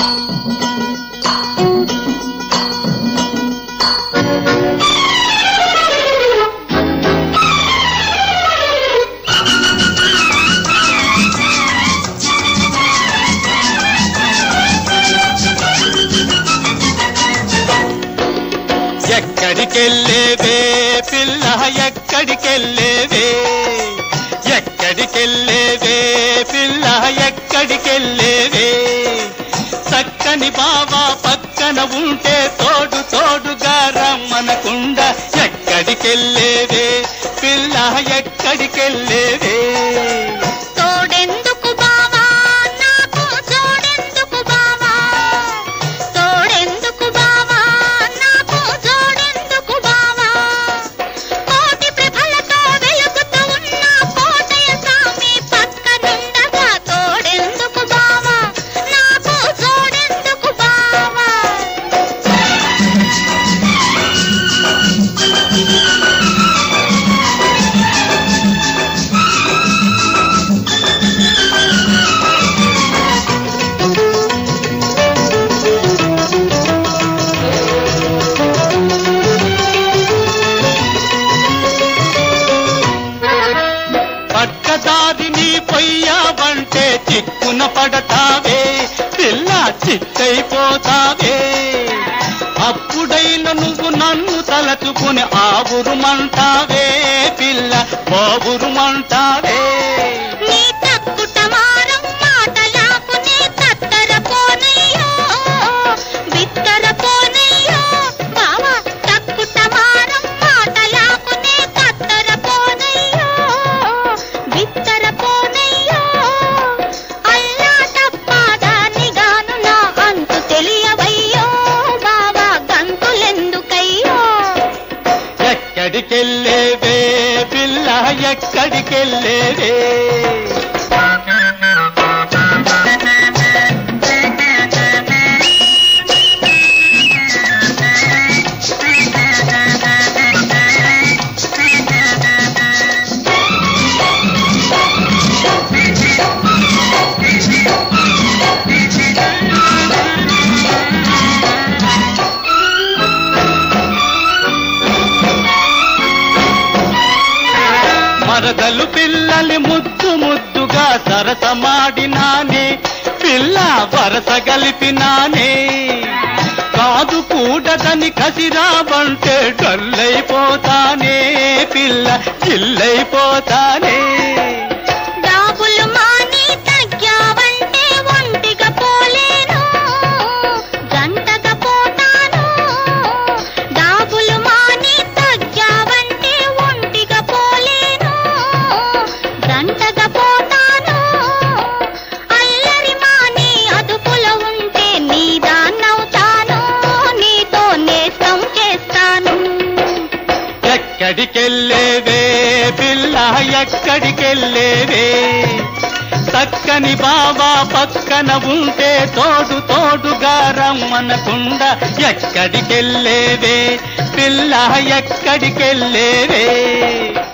ఎక్కడికెళ్ళేవే పిల్ల ఎక్కడికెళ్ళేవే ఎక్కడికెళ్ళేవే పిల్ల ఎక్కడికెళ్ళేవే చక్కని బాబా పక్కన ఉంటే తోడు తోడుగా రమ్మనకుండా ఎక్కడికెళ్ళేవే పిల్ల ఎక్కడికెళ్ళేవే తోడెందుకు బావా నాకు జోడెందుకు బావా తోడెందుకు బావా నాకు జోడెందుకు బావా కోటి ప్రభలతో వెలుగుతూ ఉన్న కోటయ స్వామి పక్కనుండగా తోడెందుకు బావా నాకు జోడెందుకు బావా పక్కదారి నీ పొయ్యావంటే చిక్కున పడతావే పిల్ల చిక్కైపోతావే అప్పుడైన నువ్వు నన్ను తలచుకుని ఆవురుమంటావే పిల్ల బావురుమంటావే నీ తక్కుటమారం మాటలాపునే తత్తరపోనయ్యో బిత్తరపోనయ్యో బావా తక్కుటమారం మాటలాపునే తత్తరపోనయ్యో బిత్తరపోనయ్యో అల్లా తప్పాదానిగాను నా అంతు తెలియవయ్యో బావా గంతులెందుకయ్యో ఎక్కడికెళ్ళేవే పిల్ల ఎక్కడికెళ్ళేవే మరదలు పిల్లలి ముద్దు ముద్దుగా సరసమాడినానే పిల్ల వరస గలిపినానే కాదు కూడదని కసిరావంటే డల్లైపోతానే పిల్ల చిల్లైపోతానే డాబులు మాని తగ్గావంటే ఒంటిగా పోలేను గంటగా పోతాను డాబులు మాని తగ్గావంటే ఒంటిగా పోలేను గంటగా పోతాను అల్లరి మాని అదుపులో ఉంటే నీ దాన్నవుతాను నీతో నేస్తం చేస్తాను ఎక్కడికెళ్ళేవే పిల్ల ఎక్కడికెళ్ళేవే చక్కని బాబా పక్కన ఉంటే తోడు తోడుగా రమ్మనకుండా ఎక్కడికెళ్ళేవే పిల్ల ఎక్కడికెళ్ళేవే